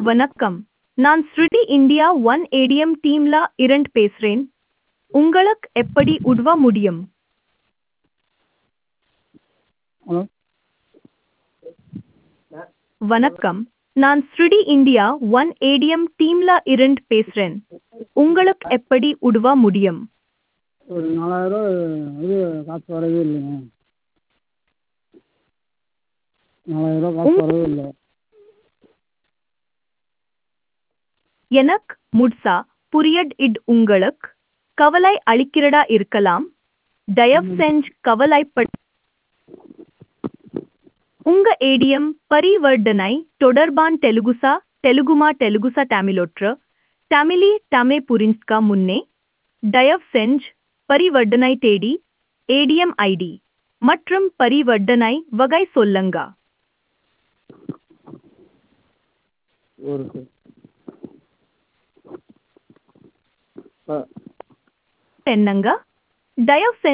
வணக்கம் நான் ஸ்ருதி India one ATM டீம்ல இரண்டு பேசுறேன் உங்களுக்கு எப்படி உதவ முடியும் ஹலோ வணக்கம் நான் ஸ்ருதி இந்தியா ஒன் ஏடிஎம் டீம்ல இரண்டு பேசுறேன் உங்களுக்கு எப்படி உதவ முடியும் ஒரு நாலாயிரரூவா இது காசு வரவே இல்லைங்க நாலாயிரரூவா காசு வரவே இல்லை எனக்கு முட்சா புரியட் இட் உங்களுக்கு கவலை அளிக்கிறதா இருக்கலாம் தயவு செஞ்சு கவலைப்பட உங்க ஏடிஎம் பரிவர்த்தனை தொடர்பான் தெலுகுசா தெலுகுமா தெலுகுசா தமிழொற்று தமிழி தமிழ் புரிஞ்சுக்க முன்னே தயவு செஞ்சு பரிவர்த்தனை தேடி ஏடிஎம் ஐடி மற்றும் பரிவர்த்தனை வகை சொல்லுங்க ஒரு ஆ என்னங்க தயவு செஞ்சு